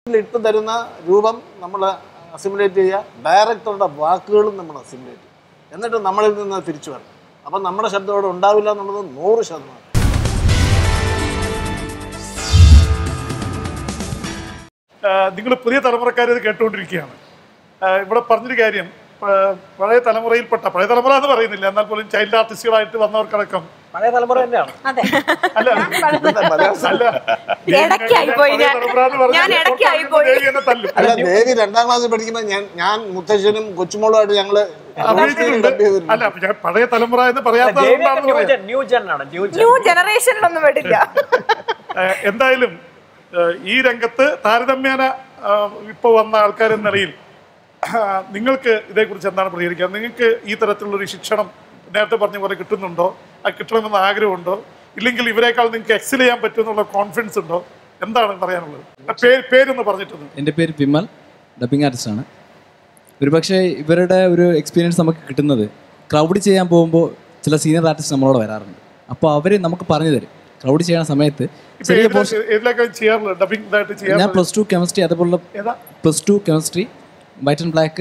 ഇട്ട് തരുന്ന രൂപം നമ്മൾ അസിമുലേറ്റ് ചെയ്യുക ഡയറക്ടറുടെ വാക്കുകളും നമ്മൾ അസിമുലേറ്റ് ചെയ്യുക എന്നിട്ട് നമ്മളിൽ നിന്ന് തിരിച്ചു വരണം അപ്പം നമ്മുടെ ശബ്ദം അവിടെ ഉണ്ടാവില്ല എന്നുള്ളത് നൂറ് ശതമാനം നിങ്ങൾ പുതിയ തലമുറക്കാർ ഇത് കേട്ടുകൊണ്ടിരിക്കുകയാണ് ആ, ഇവിടെ പറഞ്ഞൊരു കാര്യം ആ, പഴയ തലമുറയിൽപ്പെട്ട പഴയ തലമുറ എന്ന് പറയുന്നില്ല എന്നാൽ പോലും ചൈൽഡ് ആർട്ടിസ്റ്റുകളായിട്ട് വന്നവർക്കടക്കം പഴയ തലമുറ തന്നെയാണ് അതെ അല്ല അല്ല ഇടയ്ക്കായി പോയി പഴയ ഞാൻ. തലമുറ എന്ന് പറഞ്ഞാൽ ഞാൻ ഇടയ്ക്കായി തൊട്ടടുത്ത പോയി. ദേവി എന്നെ തല്ലും. അല്ല ദേവി രണ്ടാം ക്ലാസ്സിൽ പഠിക്കുമ്പോൾ ഞാൻ ഞാൻ മുത്തശ്ശനും കൊച്ചുമോളുമായിട്ട് ഞങ്ങള് അഭിനയിച്ചിട്ടുണ്ട് ഡബ് ചെയ്തിട്ടുണ്ട്. അല്ല ഞാൻ പഴയ തലമുറ എന്ന് പറയാത്തത് ന്യൂ കൊണ്ടാണെന്ന് പറയാം ജെൻ ന്യൂ ജെൻ ആണ് ന്യൂ ജെൻ ന്യൂ ജനറേഷനിലൊന്നും വിടില്ല ഏഹ് എന്തായാലും ഏഹ് ഈ രംഗത്ത് താരതമ്യേന ഇപ്പോൾ വന്ന ആൾക്കാരെന്ന നിലയിൽ ആഹ് നിങ്ങൾക്ക് ഇതേക്കുറിച്ച് എന്താണ് പ്രതികരിക്കുക നിങ്ങൾക്ക് ഈ തരത്തിലുള്ളൊരു ശിക്ഷണം നേരത്തെ പറഞ്ഞ പോലെ കിട്ടുന്നുണ്ടോ അത് കിട്ടണമെന്ന് ആഗ്രഹമുണ്ടോ ഇല്ലെങ്കിൽ ഇവരെക്കാൾ നിങ്ങൾക്ക് എക്സൽ ചെയ്യാൻ പറ്റുമെന്നുള്ള കോൺഫിഡൻസ് ഉണ്ടോ എന്താണ് പറയാനുള്ളത് ആ പേര് പേരൊന്ന് പറഞ്ഞിട്ടൊന്ന് എൻ്റെ പേര് വിമൽ ഡബിങ് ആർട്ടിസ്റ്റാണ് ഒരുപക്ഷെ ഇവരുടെ ഒരു എക്സ്പീരിയൻസ് നമുക്ക് കിട്ടുന്നത് ക്രൗഡ് ചെയ്യാൻ പോകുമ്പോൾ ചില സീനിയർ ആർട്ടിസ്റ്റ് നമ്മളോട് വരാറുണ്ട് അപ്പോൾ അവർ നമുക്ക് പറഞ്ഞു തരും ക്രൗഡ് ചെയ്യുന്ന സമയത്ത് ഇപ്പൊ ചെറിയ ഏതിലൊക്കെ- പോർഷൻ ഏതിലൊക്കെ ചെയ്യാറുള്ളത് ഡബിങ് ഇതായിട്ട് ഞാൻ ചെയ്യാറുള്ളത് പ്ലസ് ടു കെമിസ്ട്രി അതേപോലെ ഏതാ plus two chemistry white and black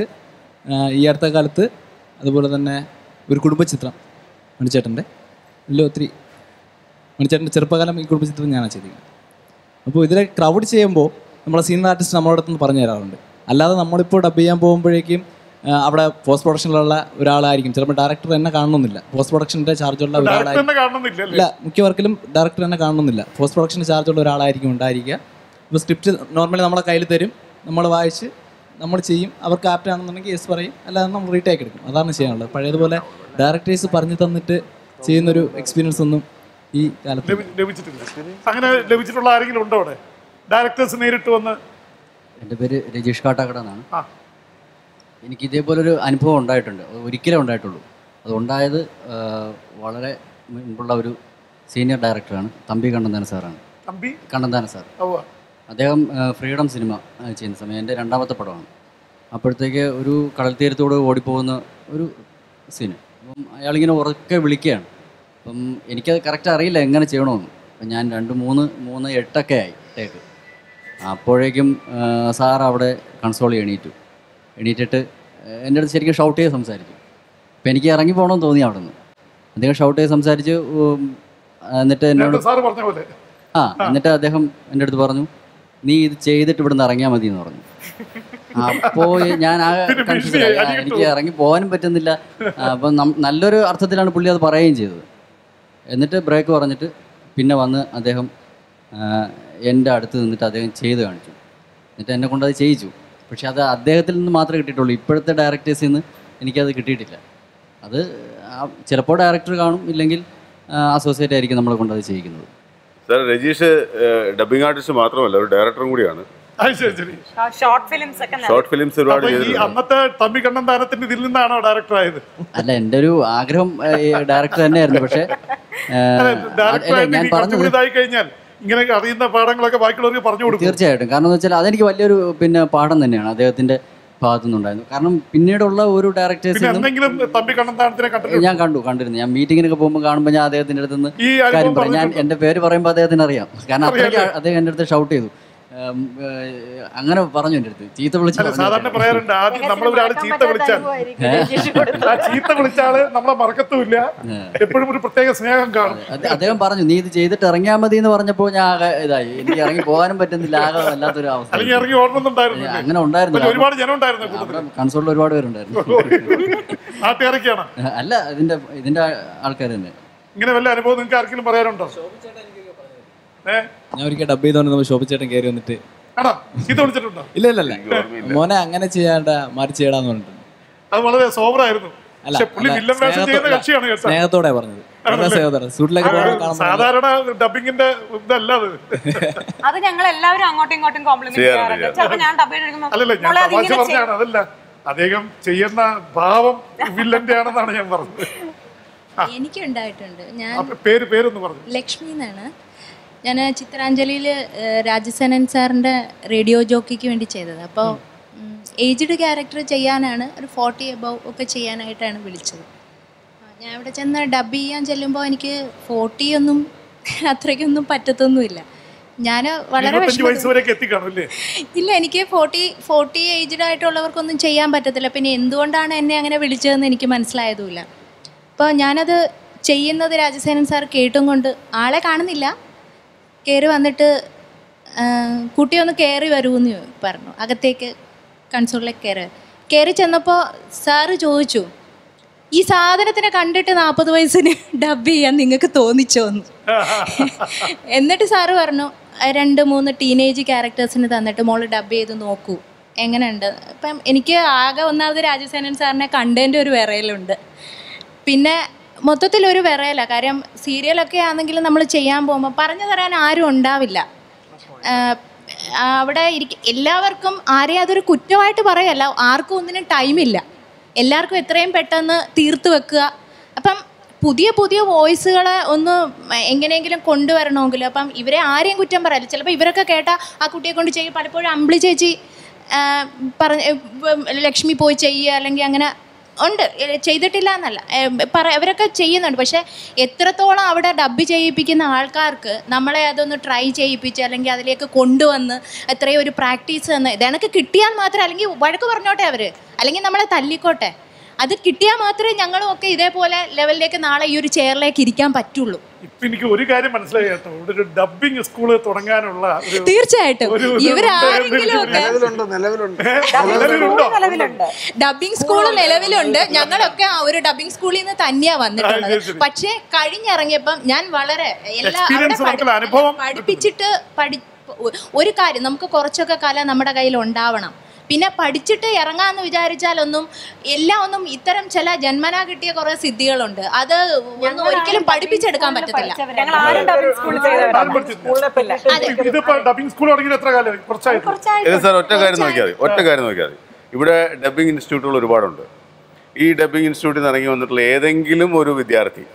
ഈ അടുത്ത കാലത്ത് അതുപോലെ തന്നെ ഒരു കുടുംബചിത്രം മണിച്ചേട്ടൻ്റെ വലിയ ഒത്തിരി മണിച്ചേട്ടൻ്റെ ചെറുപ്പകാലം ഈ കുടുംബചിത്രം ഞാനാണ് ചെയ്തിരിക്കുന്നത് അപ്പോൾ ഇതിലെ ക്രൗഡ് ചെയ്യുമ്പോൾ നമ്മളെ സീനിയർ ആർട്ടിസ്റ്റ് നമ്മളോട് അടുത്ത് പറഞ്ഞു തരാറുണ്ട് അല്ലാതെ നമ്മളിപ്പോൾ ഡബ് ചെയ്യാൻ പോകുമ്പോഴേക്കും ആ, അവിടെ പോസ്റ്റ് പ്രൊഡക്ഷനിലുള്ള ഒരാളായിരിക്കും ചിലപ്പോൾ ഡയറക്ടർ തന്നെ കാണണമെന്നില്ല പോസ്റ്റ് പ്രൊഡക്ഷൻ്റെ ചാർജുള്ള ഡയറക്ടർ ഒരാളായിരിക്കും തന്നെ കാണണമെന്നില്ല അല്ലേ ഇല്ല മിക്ക വർക്കിലും ഡയറക്ടർ തന്നെ കാണണമെന്നില്ല പോസ്റ്റ് പ്രൊഡക്ഷന് ചാർജുള്ള ഒരാളായിരിക്കും ഉണ്ടായിരിക്കുക ഇപ്പോൾ സ്ക്രിപ്റ്റ് നോർമലി നമ്മളെ കയ്യിൽ തരും നമ്മൾ വായിച്ച് നമ്മൾ ചെയ്യും അവർക്ക് ആപ്റ്റ് ആണെന്നുണ്ടെങ്കിൽ യെസ് പറയും അല്ലാതെ നമ്മൾ റീടേക്ക് എടുക്കും അതാണ് ചെയ്യാനുള്ളത് പഴയതുപോലെ ഡയറക്ടേഴ്സ് പറഞ്ഞു തന്നിട്ട് ചെയ്യുന്നൊരു എക്സ്പീരിയൻസ് ഒന്നും ഈ കാലത്ത് ലഭി- ലഭിച്ചിട്ടില്ല അങ്ങനെ ലഭിച്ചിട്ടുള്ള ആരെങ്കിലും ഉണ്ടോ അവിടെ ഡയറക്ടേഴ്സ് നേരിട്ട് വന്ന് എൻ്റെ പേര് രജീഷ് കാട്ടാക്കട എന്നാണ് ആ. എനിക്ക് ഇതേപോലൊരു അനുഭവം ഉണ്ടായിട്ടുണ്ട് അത് ഒരിക്കലേ ഉണ്ടായിട്ടുള്ളൂ അതുണ്ടായത് ആ, വളരെ മുൻപുള്ള ഒരു സീനിയർ ഡയറക്ടറാണ് തമ്പി കണ്ണന്താന സാറാണ് തമ്പി കണ്ണന്താന സാർ ഉവ്വ. അദ്ദേഹം ആ, ഫ്രീഡം സിനിമ ആ, ചെയ്യുന്ന സമയം എൻ്റെ രണ്ടാമത്തെ പടമാണ് അപ്പോഴത്തേക്ക് ഒരു കടൽ തീരത്തൂടെ ഓടിപ്പോകുന്ന ഒരു സീന് അപ്പം അയാളിങ്ങനെ ഉറക്കെ വിളിക്കുകയാണ് അപ്പം എനിക്കത് കറക്റ്റ് അറിയില്ല എങ്ങനെ ചെയ്യണമെന്ന് അപ്പം ഞാൻ രണ്ട് മൂന്ന് മൂന്ന് എട്ടൊക്കെ ആയി ടേക്ക് അപ്പോഴേക്കും ആ, സാർ അവിടെ കൺസോൾ എണീറ്റു എണീറ്റിട്ട് ആ, എൻ്റെ അടുത്ത് ശരിക്കും ഷൗട്ട് ചെയ്ത് സംസാരിച്ചു അപ്പം എനിക്ക് ഇറങ്ങി പോകണമെന്ന് തോന്നി അവിടെ നിന്ന് അദ്ദേഹം ഷൗട്ട് ചെയ്ത് സംസാരിച്ച് ഉം, എന്നിട്ട് എന്നോട് നേരത്തെ സാറ് പറഞ്ഞ പോലെ ആ എന്നിട്ട് അദ്ദേഹം എൻ്റെ അടുത്ത് പറഞ്ഞു നീ ഇത് ചെയ്തിട്ട് ഇവിടുന്ന് ഇറങ്ങിയാൽ മതി എന്ന് പറഞ്ഞു അപ്പോൾ ഞാൻ ആ പിന്നെ കൺഫ്യൂസ് busy ആയി, ആയി. ആ, അടി എനിക്ക് ഇറങ്ങി പോകാനും പറ്റുന്നില്ല ആ, അപ്പം നം- നല്ലൊരു അർത്ഥത്തിലാണ് പുള്ളി അത് പറയുകയും ചെയ്തത് എന്നിട്ട് ബ്രേക്ക് പറഞ്ഞിട്ട് പിന്നെ വന്ന് അദ്ദേഹം ആ, എൻ്റെ അടുത്ത് നിന്നിട്ട് അദ്ദേഹം ചെയ്ത് കാണിച്ചു എന്നിട്ട് എന്നെ കൊണ്ട് അത് ചെയ്യിച്ചു പക്ഷെ അത് അദ്ദേഹത്തിൽ നിന്ന് മാത്രമേ കിട്ടിയിട്ടുള്ളൂ ഇപ്പോഴത്തെ ഡയറക്ടേഴ്സിൽ നിന്ന് എനിക്കത് കിട്ടിയിട്ടില്ല അത് ആ- ചിലപ്പോൾ ഡയറക്ടർ കാണും ഇല്ലെങ്കിൽ അസോസിയേറ്റ് ആയിരിക്കും നമ്മളെ കൊണ്ട് അത് ചെയ്യിക്കുന്നത് സാർ രജീഷ് ഡബിങ് ആർട്ടിസ്റ്റ് മാത്രമല്ല ഒരു ഡയറക്ടർ കൂടിയാണ് അത് ശരി ശരി ഷോർട്ട് ഫിലിംസ് ഒക്കെ ഷോർട്ട് ഫിലിംസ് ഒരുപാട് അപ്പൊ ഈ ചെയ്തിട്ടുണ്ട് അന്നത്തെ തമ്പി കണ്ണൻ താരത്തിന്റെ ഇതിൽ നിന്നാണോ ഡയറക്ടർ ആയത് അല്ല എൻ്റെ ഒരു ആഗ്രഹം ഡയറക്ടർ തന്നെയായിരുന്നു പക്ഷേ ആ, ഡയറക്ടർ അല്ല ആയിട്ട് ഞാൻ ഈ കുറച്ചും പറഞ്ഞത് കൂടി ഇതായി കഴിഞ്ഞാൽ ഇങ്ങനെ അറിയുന്ന പാഠങ്ങളൊക്കെ ബാക്കിയുള്ളവർക്ക് പറഞ്ഞു കൊടുക്കും തീർച്ചയായിട്ടും കാരണം എന്ന് വെച്ചാൽ അതെനിക്ക് വലിയൊരു പിന്നെ പാഠം തന്നെയാണ് അദ്ദേഹത്തിന്റെ ഭാഗത്തു നിന്നുണ്ടായിരുന്നു കാരണം പിന്നീടുള്ള ഒരു പിന്നെ ഡയറക്ടേഴ്സിൽ എന്തെങ്കിലും തമ്പി കണ്ണൻ താരത്തിനെ കണ്ടിട്ടുണ്ട് ഞാൻ കണ്ടു കണ്ടിരുന്നു ഞാൻ മീറ്റിങ്ങിനൊക്കെ പോകുമ്പോൾ കാണുമ്പോൾ ഞാൻ അദ്ദേഹത്തിന്റെ അടുത്ത് നിന്ന് ഈ അനുഭവം കാര്യം പറയും ഞാൻ പറഞ്ഞിട്ടുണ്ടോ? എൻ്റെ പേര് പറയുമ്പോൾ അദ്ദേഹത്തിന് അറിയാം കാരണം അത്രയ്ക്ക് അറിയാം. അദ്ദേഹം എൻ്റെ അടുത്ത് ഷൗട്ട് ചെയ്തു ഉം, ഏഹ്, അങ്ങനെ പറഞ്ഞു എൻ്റെ അടുത്ത് ചീത്ത വിളിച്ച് അല്ല പറഞ്ഞു. സാധാരണ പറയാറുണ്ട് ആദ്യം നമ്മളൊരാൾ ചീത്ത വിളിച്ചാൽ ആ ചീത്ത വിളിച്ചാല് നമ്മളെ മറക്കത്തുമില്ല എപ്പോഴും ഒരു പ്രത്യേക സ്നേഹം കാണും അത് അദ്ദേഹം പറഞ്ഞു നീ ഇത് ചെയ്തിട്ട് ഇറങ്ങിയാൽ മതി എന്ന് പറഞ്ഞപ്പോൾ ഞാൻ ആകെ ഇതായി എനിക്ക് ഇറങ്ങി പോകാനും പറ്റുന്നില്ല ആകെ വല്ലാത്തൊരു അവസ്ഥ അല്ലെങ്കിൽ ഇറങ്ങി ഓടണമെന്നുണ്ടായിരുന്നു അങ്ങനെ ഉണ്ടായിരുന്നു പക്ഷെ ഒരുപാട് ജനം ഉണ്ടായിരുന്നു കൂട്ടത്തിൽ അവിടെ കൺസോളിൽ ഒരുപാട് പേരുണ്ടായിരുന്നു നാട്ടുകാരൊക്കെയാണ് അല്ല ഇതിന്റെ ഇതിന്റെ ആൾക്കാർ തന്നെ ഇങ്ങനെ വല്ല അനുഭവം നിങ്ങൾക്ക് ആർക്കെങ്കിലും പറയാനുണ്ടോ ഏ ഞാൻ ഒരിക്കൽ ഡബ് ചെയ്തുകൊണ്ടിരുന്നപ്പോൾ ശോഭിച്ചേട്ടൻ കയറി വന്നിട്ട് ആണോ ചീത്ത വിളിച്ചിട്ടുണ്ടോ ഇല്ല ഇല്ല ഇല്ല മോനെ അങ്ങനെ ചെയ്യാണ്ട മാറി ചെയ്യടാന്ന് പറഞ്ഞിട്ടുണ്ട് അത് വളരെ സോബറായിരുന്നു അല്ല പക്ഷെ പുള്ളി അല്ല, വില്ലൻ വേഷം ചെയ്യുന്ന സ്നേഹത്തോ- കക്ഷിയാണ് കേട്ടോ സ്നേഹത്തോടെ പറഞ്ഞത് വളരെ സ്നേഹത്തോടെ സൂട്ടിലൊക്കെ പോകുമ്പോൾ കാണുമ്പോൾ സാധാരണ ഡബിങ്ങിന്റെ ഇതല്ല അത് അത് ഞങ്ങൾ എല്ലാവരും അങ്ങോട്ടും ഇങ്ങോട്ടും കോംപ്ലിമെന്റ് ചെയ്യാറുണ്ട്, ചെയ്യാറുണ്ട് ചിലപ്പോ ഞാൻ ഡബ് അല്ലല്ല ഞാൻ മോളെ തമാശ അതിങ്ങനെ പറഞ്ഞാണ് അതല്ല അദ്ദേഹം ചെയ്യുന്ന ഭാവം വില്ലന്റെ ആണെന്നാണ് ഞാൻ പറഞ്ഞത് എനിക്കുണ്ടായിട്ടുണ്ട് ഞാൻ അപ്പൊ പേര് പേരൊന്ന് പറഞ്ഞു ലക്ഷ്മി എന്നാണ് ഞാൻ ചിത്രാഞ്ജലിയിൽ രാജസേനൻ സാറിൻ്റെ റേഡിയോ ജോക്കിക്ക് വേണ്ടി ചെയ്തത് അപ്പോൾ ഏജ്ഡ് ക്യാരക്ടർ ചെയ്യാനാണ് ഒരു ഫോർട്ടി എബവ് ഒക്കെ ചെയ്യാനായിട്ടാണ് വിളിച്ചത് ആ, ഞാൻ ഇവിടെ ചെന്ന് ഡബ് ചെയ്യാൻ ചെല്ലുമ്പോൾ എനിക്ക് ഫോർട്ടി ഒന്നും അത്രയ്ക്കൊന്നും പറ്റത്തൊന്നുമില്ല ഞാൻ വളരെ ഇരുപത്തഞ്ച് വിഷമ വയസ്സ് വരെയൊക്കെ എത്തിക്കാണും അല്ലേ ഇല്ല എനിക്ക് ഫോർട്ടി ഫോർട്ടി ഏജ്ഡ് ആയിട്ടുള്ളവർക്കൊന്നും ചെയ്യാൻ പറ്റത്തില്ല പിന്നെ എന്തുകൊണ്ടാണ് എന്നെ അങ്ങനെ വിളിച്ചതെന്ന് എനിക്ക് മനസ്സിലായതുമില്ല അപ്പോൾ ഞാനത് ചെയ്യുന്നത് രാജസേനൻ സാർ കേട്ടും കൊണ്ട് ആളെ കാണുന്നില്ല കയറി വന്നിട്ട് ആ, കുട്ടി ഒന്ന് കയറി വരുമെന്ന് പറഞ്ഞു അകത്തേക്ക് കൺസോളിലേക്ക് കയറി കയറി ചെന്നപ്പോൾ സാറ് ചോദിച്ചു ഈ സാധനത്തിനെ കണ്ടിട്ട് നാൽപ്പത് വയസ്സിന് ഡബ് ചെയ്യാൻ നിങ്ങൾക്ക് തോന്നിച്ചോ എന്ന് എന്നിട്ട് സാറ് പറഞ്ഞു "ആ, രണ്ട് മൂന്ന് ടീനേജ് ക്യാരക്ടേഴ്സിന് തന്നിട്ട് മോള് ഡബ് ചെയ്ത് നോക്കൂ എങ്ങനെയുണ്ട് അപ്പം എനിക്ക് ആകെ ഒന്നാമത് രാജസേനൻ സാറിനെ കണ്ടതിൻ്റെ ഒരു വിറയലുണ്ട് പിന്നെ മൊത്തത്തിൽ ഒരു വിറയല കാര്യം സീരിയലൊക്കെ ആണെങ്കിലും നമ്മൾ ചെയ്യാൻ പോകുമ്പോൾ പറഞ്ഞു തരാൻ ആരും ഉണ്ടാവില്ല ആഹ് അവിടെ ഇരിക്ക എല്ലാവർക്കും ആരെയും അതൊരു കുറ്റമായിട്ട് പറയല്ല ആർക്കും ഒന്നിനും ടൈമില്ല എല്ലാവർക്കും എത്രയും പെട്ടെന്ന് തീർത്ത് വെക്കുക അപ്പം പുതിയ പുതിയ വോയിസുകളെ ഒന്ന് എങ്ങനെയെങ്കിലും കൊണ്ടുവരണമെങ്കിൽ അപ്പം ഇവരെ ആരെയും കുറ്റം പറയല്ല ചിലപ്പോൾ ഇവരൊക്കെ കേട്ടാൽ ആ കുട്ടിയെ കൊണ്ട് ചെയ്യും പലപ്പോഴും അമ്പിളി ചേച്ചി പറഞ്ഞ ലക്ഷ്മി പോയി ചെയ്യുക അല്ലെങ്കിൽ അങ്ങനെ ഉണ്ട് ഏ, ചെയ്തിട്ടില്ല എന്നല്ല ഏ, പറ അവരൊക്കെ ചെയ്യുന്നുണ്ട് പക്ഷേ എത്രത്തോളം അവിടെ ഡബ് ചെയ്യിപ്പിക്കുന്ന ആൾക്കാർക്ക് നമ്മളെ അതൊന്ന് ട്രൈ ചെയ്യിപ്പിച്ച് അല്ലെങ്കിൽ അതിലേക്ക് കൊണ്ടുവന്ന് എത്രയോ ഒരു പ്രാക്ടീസ് തന്ന് ഇതണക്ക് കിട്ടിയാൽ മാത്രം അല്ലെങ്കിൽ വഴക്ക് പറഞ്ഞോട്ടെ അവർ അല്ലെങ്കിൽ നമ്മളെ തല്ലിക്കോട്ടെ അത് കിട്ടിയാൽ മാത്രമേ ഞങ്ങളും ഒക്കെ ഇതേപോലെ ലെവലിലേക്ക് നാളെ ഈ ഒരു ചെയറിലേക്ക് ഇരിക്കാൻ പറ്റുള്ളൂ ഇപ്പൊ എനിക്ക് ഒരു കാര്യം മനസ്സിലായി കേട്ടോ ഇവിടെ ഒരു ഡബിങ് സ്കൂള് തുടങ്ങാനുള്ള ഒരു തീർച്ചയായിട്ടും ഒരു- ഒരു- ഇവരാരെങ്കിലും ഒക്കെ നിലവിലുണ്ട് നിലവിലുണ്ട് നിലവിലുണ്ടോ? നിലവിലുണ്ട് ഡബിംഗ് സ്കൂൾ നിലവിലുണ്ട് ഞങ്ങളൊക്കെ ആ ഒരു ഡബിംഗ് സ്കൂളിൽ നിന്ന് തന്നെയാ ആ, വന്നിട്ടുള്ളത് ശരി, ശരി. പക്ഷേ കഴിഞ്ഞിറങ്ങിയപ്പം ഞാൻ വളരെ എല്ലാ Experience അവിടെ പഠി- നമുക്കുള്ള അനുഭവം പഠിപ്പിച്ചിട്ട് പഠി ഒ- ഒരു കാര്യം നമുക്ക് കുറച്ചൊക്കെ കല നമ്മുടെ കയ്യിൽ ഉണ്ടാവണം പിന്നെ പഠിച്ചിട്ട് ഇറങ്ങാന്ന് വിചാരിച്ചാലൊന്നും എല്ലാം ഒന്നും ഇത്തരം ചില ജന്മനാ കിട്ടിയ കുറെ സിദ്ധികളുണ്ട് അത് ഒന്നും ഒരിക്കലും പഠിപ്പിച്ചെടുക്കാൻ പറ്റത്തില്ല ഞങ്ങൾ ആരും ഡബിംഗ് സ്കൂളിൽ ചെയ്തവരാണ് സ്കൂളിനെ പറ്റി ഇതിപ്പോ ഡബിംഗ് സ്കൂൾ തുടങ്ങിയിട്ട് എത്ര കാലമായി കുറച്ചായിട്ട് ഇത് സാർ ഒറ്റ കാര്യം നോക്കിയാൽ മതി ഒറ്റ കാര്യം നോക്കിയാൽ മതി ഇവിടെ ഡബ്ബിംഗ് ഇൻസ്റ്റിറ്റ്യൂട്ടുകൾ ഒരുപാടുണ്ട് ഈ ഡബ്ബിംഗ് ഇൻസ്റ്റിറ്റ്യൂട്ടിൽ നിന്ന് ഇറങ്ങി വന്നിട്ടുള്ള ഏതെങ്കിലും ഒരു വിദ്യാർത്ഥി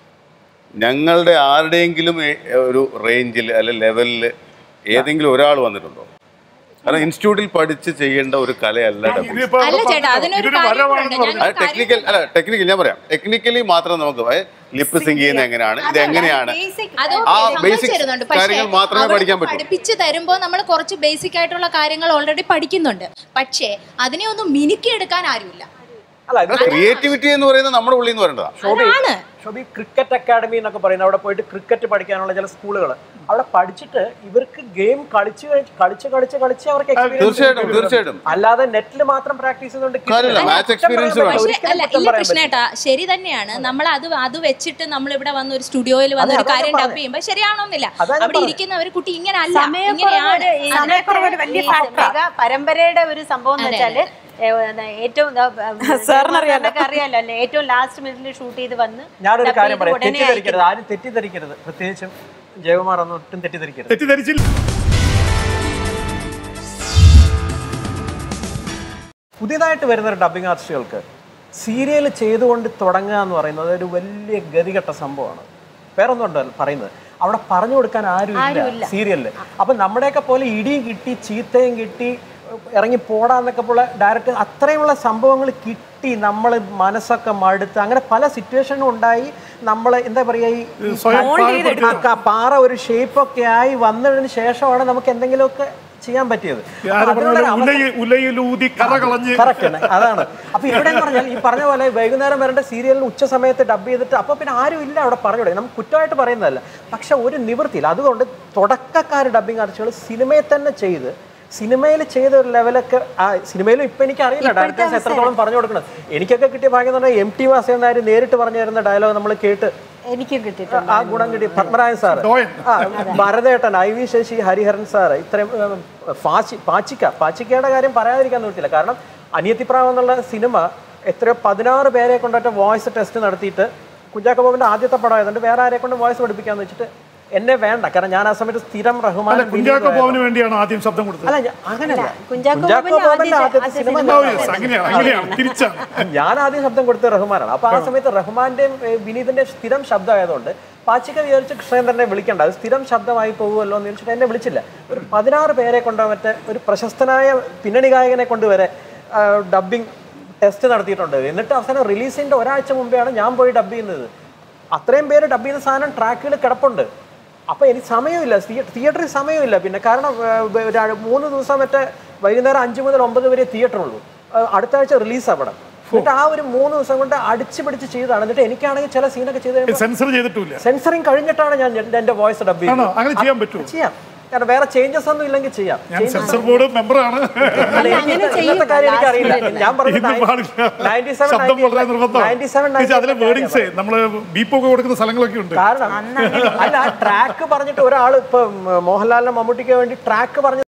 ഞങ്ങളുടെ ആരുടെയെങ്കിലും ഏ- ഒരു റേഞ്ചിൽ അല്ലെ ലെവലിൽ ഏതെങ്കിലും ഒരാൾ വന്നിട്ടുണ്ടോ കാരണം ഇൻസ്റ്റിറ്റ്യൂട്ടിൽ പഠിച്ച് ചെയ്യേണ്ട ഒരു കലയല്ല ഡബ്ബിംഗ് ഇതിപ്പോ അല്ല ഇവിടെ ചേട്ടാ, പറഞ്ഞല്ലോ, അതിനൊരു ഇതൊരു കാര്യമുണ്ട്. വരവാണെന്ന് ഞാൻ- പറഞ്ഞു അത് ടെക്നിക്കൽ അല്ല ടെക്നിക്കൽ ഞാൻ പറയാം ടെക്നിക്കലി മാത്രം നമുക്ക് ലിപ്പ് സിങ്ക് ചെയ്യുന്ന എങ്ങനെയാണ് ഇത് എങ്ങനെയാണ് അത് ആ സമ്മതിച്ചു basic തരുന്നുണ്ട്. പക്ഷേ കാര്യങ്ങൾ മാത്രമേ അവർക്ക് പഠിക്കാൻ പറ്റൂ. പഠിപ്പിച്ച് തരുമ്പോൾ നമ്മൾ കുറച്ച് ബേസിക് ആയിട്ടുള്ള കാര്യങ്ങൾ ഓൾറെഡി പഠിക്കുന്നുണ്ട് പക്ഷേ അതിനെ ഒന്നും മിനുക്കിയെടുക്കാൻ ആരുമില്ല അല്ല ഇത് ക്രിയേറ്റിവിറ്റി എന്ന് പറയുന്നത് നമ്മുടെ ഉള്ളിൽ നിന്ന് വരേണ്ടതാണ് അതാണ് ശോഭി ക്രിക്കറ്റ് അക്കാഡമി എന്നൊക്കെ പറയുന്നത് അവിടെ പോയിട്ട് ക്രിക്കറ്റ് പഠിക്കാനുള്ള ചില സ്കൂളുകൾ അവിടെ പഠിച്ചിട്ട് ഇവർക്ക് ഗെയിം കളിച്ച് കഴിച്ച് കളിച്ച് കളിച്ച് കളിച്ച് അവർക്ക് experience തീർച്ചയായിട്ടും, കിട്ടും. തീർച്ചയായിട്ടും. അല്ലാതെ നെറ്റിൽ മാത്രം പ്രാക്ടീസ് ചെയ്തുകൊണ്ട് കാര്യമില്ല, കിട്ടില്ല. match കുറ്റം experience പറയാൻ വേണം. പക്ഷേ ഒരിക്കലും അല്ല കുറ്റം ഇല്ല പറയാൻ കൃഷ്ണേട്ടാ ശരി തന്നെയാണ് നമ്മൾ അത് അത് വെച്ചിട്ട് നമ്മൾ ഇവിടെ വന്ന് ഒരു സ്റ്റുഡിയോയിൽ വന്ന് അതെ, ഒരു അതാ കാര്യം ഞാൻ ഡബ് ചെയ്യുമ്പോൾ ശരിയാവണമെന്നില്ല അതാ ഞാൻ അവിടെ പറഞ്ഞത്. ഇരിക്കുന്നവർ കുട്ടി ഇങ്ങനെ അല്ല ഇങ്ങനെയാണ് സമയക്കുറവ് ഈ സമയക്കുറവ് വലിയ ഈ മെഗാ പരമ്പരയുടെ ഒരു സംഭവം എന്ന് അതെ, വെച്ചാല് ഏ, എന്താ, ഏറ്റവും സാറിന് അറിയാലോ. സാറിനൊക്കെ അറിയാലോ അല്ലേ ഏറ്റവും ലാസ്റ്റ് മിനിറ്റിൽ ഷൂട്ട് ചെയ്ത് വന്ന് ഞാനൊരു ഡബ് കാര്യം ചെയ്ത് പറയാം ഉടനെ തെറ്റിദ്ധരിക്കരുത് ആരും തെറ്റിദ്ധരിക്കരുത് പ്രത്യേകിച്ചും ജയകുമാർ ഒന്നും ഒട്ടും തെറ്റിദ്ധരിക്കരുത് തെറ്റിദ്ധരിച്ചില്ല പുതിയതായിട്ട് വരുന്ന ഒരു ഡബിങ് ആർട്ടിസ്റ്റുകൾക്ക് സീരിയൽ ചെയ്തുകൊണ്ട് തുടങ്ങുക എന്ന് പറയുന്നത് ഒരു വലിയ ഗതികെട്ട സംഭവമാണ് വേറെ ഒന്നും ഉണ്ടല്ലോ പറയുന്നത് അവിടെ പറഞ്ഞു കൊടുക്കാൻ ആരും ഇല്ല സീരിയലിൽ അപ്പം നമ്മുടെയൊക്കെ പോലെ ഇടിയും കിട്ടി ചീത്തയും കിട്ടി ഇറങ്ങി പോടാന്നൊക്കെ പോലെ ഡയറക്റ്റ് അത്രയുമുള്ള സംഭവങ്ങൾ കിട്ടി നമ്മൾ മനസ്സൊക്കെ മടുത്ത് അങ്ങനെ പല സിറ്റുവേഷനും ഉണ്ടായി നമ്മൾ എന്താ പറയുക ഈ ഈ സ്വയം ക- ആ ക- പാറ ഒരു ഷേപ്പൊക്കെ ആയി വന്നതിന് ശേഷമാണ് നമുക്ക് എന്തെങ്കിലുമൊക്കെ ചെയ്യാൻ പറ്റിയത് ആര് അതിനുള്ള പറഞ്ഞാലും അവസരം- ഉലയിൽ ഉലയിലൂതി കഥ കളഞ്ഞ് Correct ആണ് അതാണ് അപ്പൊ ഇവിടെ എന്ന് പറഞ്ഞാൽ ഈ പറഞ്ഞ പോലെ വൈകുന്നേരം വരേണ്ട സീരിയലിൽ ഉച്ച സമയത്ത് ഡബ് ചെയ്തിട്ട് അപ്പൊ പിന്നെ ആരും ഇല്ല അവിടെ പറഞ്ഞു കൊടുക്കും നമുക്ക് കുറ്റമായിട്ട് പറയുന്നതല്ല പക്ഷെ ഒരു നിവൃത്തിയില്ല അതുകൊണ്ട് തുടക്കക്കാർ ഡബിങ് ആർട്ടിസ്റ്റുകൾ സിനിമയിൽ തന്നെ ചെയ്ത് സിനിമയിൽ ചെയ്ത ഒരു ലെവലൊക്കെ ആ സിനിമയിലും ഇപ്പൊ എനിക്ക് അറിയില്ല ഡയറക്ടേഴ്സ് എത്രത്തോളം പറഞ്ഞു കൊടുക്കണം എനിക്കൊക്കെ കിട്ടിയ ഭാഗ്യം എന്ന് പറഞ്ഞാൽ എം ടി വാസൻ നായർ നേരിട്ട് പറഞ്ഞു തരുന്ന ഡയലോഗ് നമ്മൾ കേട്ട് എനിക്കും കിട്ടിയിട്ടുണ്ട് ആ ഗുണം കിട്ടി പത്മനാഭൻ സാർ ഡോയൻ. ആ ഭരതേട്ടൻ I V Sasi Hariharan sir ഇത്രയും ഉം, ഫാച്ചി പാച്ചിക്ക പാച്ചിക്കയുടെ കാര്യം പറയാതിരിക്കാൻ നിർത്തില്ല കാരണം അനിയത്തിപ്രാവ് എന്നുള്ള സിനിമ എത്രയോ പതിനാറ് പേരെ കൊണ്ടിട്ട് വോയിസ് ടെസ്റ്റ് നടത്തിയിട്ട് കുഞ്ചാക്കോ ബോബന്റെ ആദ്യത്തെ പടം ആയതുകൊണ്ട് വേറെ ആരെ കൊണ്ട് വോയിസ് പഠിപ്പിക്കാന്ന് വെച്ചിട്ട് എന്നെ വേണ്ട കാരണം ഞാൻ ആ സമയത്ത് സ്ഥിരം റഹ്മാൻ അല്ല കുഞ്ചാക്കോ ബോബന് വേണ്ടിയാണ് ആദ്യം ശബ്ദം കൊടുത്തത് അല്ല ഞാൻ- അങ്ങനെയല്ല കുഞ്ചാക്കോ കുഞ്ചാക്കോ ബോബന്റെ ബോബന്റെ ആദ്യത്തെ- ആദ്യത്തെ സിനിമ ആദ്യത്തെ ഓ, ഞാൻ- yes, അങ്ങനെയാണ് അങ്ങനെയാണ് തിരിച്ചാണ് ഞാൻ ആദ്യം ശബ്ദം കൊടുത്തത് റഹ്മാനാണ് അപ്പൊ ആ സമയത്ത് റഹ്മാന്റെയും ഏ, വിനീതിന്റെ സ്ഥിരം ശബ്ദമായതുകൊണ്ട് പാച്ചിക്ക വിചാരിച്ച് കൃഷ്ണേന്ദ്രനെ വിളിക്കണ്ട അത് സ്ഥിരം ശബ്ദമായി പോകുമല്ലോ എന്ന് വിചാരിച്ചിട്ട് എന്നെ വിളിച്ചില്ല ഒരു പതിനാറ് പേരെ കൊണ്ട് മറ്റേ ഒരു പ്രശസ്തനായ പിന്നണി ഗായകനെ കൊണ്ടുവരെ ഡബിങ് ടെസ്റ്റ് നടത്തിയിട്ടുണ്ട് എന്നിട്ട് അവസാനം റിലീസിന്റെ ഒരാഴ്ച മുമ്പെയാണ് ഞാൻ പോയി ഡബ് ചെയ്യുന്നത് അത്രയും പേര് ഡബ് ചെയ്ത സാധനം ട്രാക്കിൽ കിടപ്പുണ്ട് അപ്പൊ എനിക്ക് സമയമില്ല തിയേറ്റർ തിയേറ്ററിൽ സമയമില്ല പിന്നെ കാരണം ആ, ബ- ഒരു മൂന്ന് ദിവസം മറ്റേ വൈകുന്നേരം അഞ്ച് മുതൽ ഒമ്പത് വരെ തിയേറ്റർ ഉള്ളൂ ആ, അടുത്ത ആഴ്ച റിലീസ് അവിടെ എന്നിട്ട് ആ ഒരു മൂന്ന് ദിവസം കൊണ്ട് അടിച്ചു പിടിച്ച് ചെയ്തതാണ് എന്നിട്ട് എനിക്കാണെങ്കിൽ ചില സീനൊക്കെ ചെയ്ത് കഴിയുമ്പോൾ സെൻസർ ചെയ്തിട്ടില്ല സെൻസറിങ് കഴിഞ്ഞിട്ടാണ് ഞാൻ എൻ്റെ- എൻ്റെ വോയിസ് ഡബ് ആണോ അങ്ങനെ ചെയ്യാൻ പറ്റുമോ ചെയ്യാം കാരണം വേറെ ചേഞ്ചസ് ഒന്നും ഇല്ലെങ്കിൽ ചെയ്യാം ഞാൻ സെൻസർ ബോർഡ് മെമ്പറാണ് അല്ല, എനിക്ക് ഇന്നത്തെ കാര്യം എനിക്കറിയില്ല ഞാൻ ഇന്ന് പാടില്ല ശബ്ദം വളരെ നിർബന്ധമാണ് അതിലെ വേർഡിങ്സ് നമ്മൾ ബീപ്പൊക്കെ കൊടുക്കുന്ന സ്ഥലങ്ങളൊക്കെ ഉണ്ട് കാരണം അല്ല ട്രാക്ക് പറഞ്ഞിട്ട് ഒരാൾ ഇപ്പൊ മോഹൻലാലിനെ മമ്മൂട്ടിക്ക് വേണ്ടി ട്രാക്ക് പറഞ്ഞ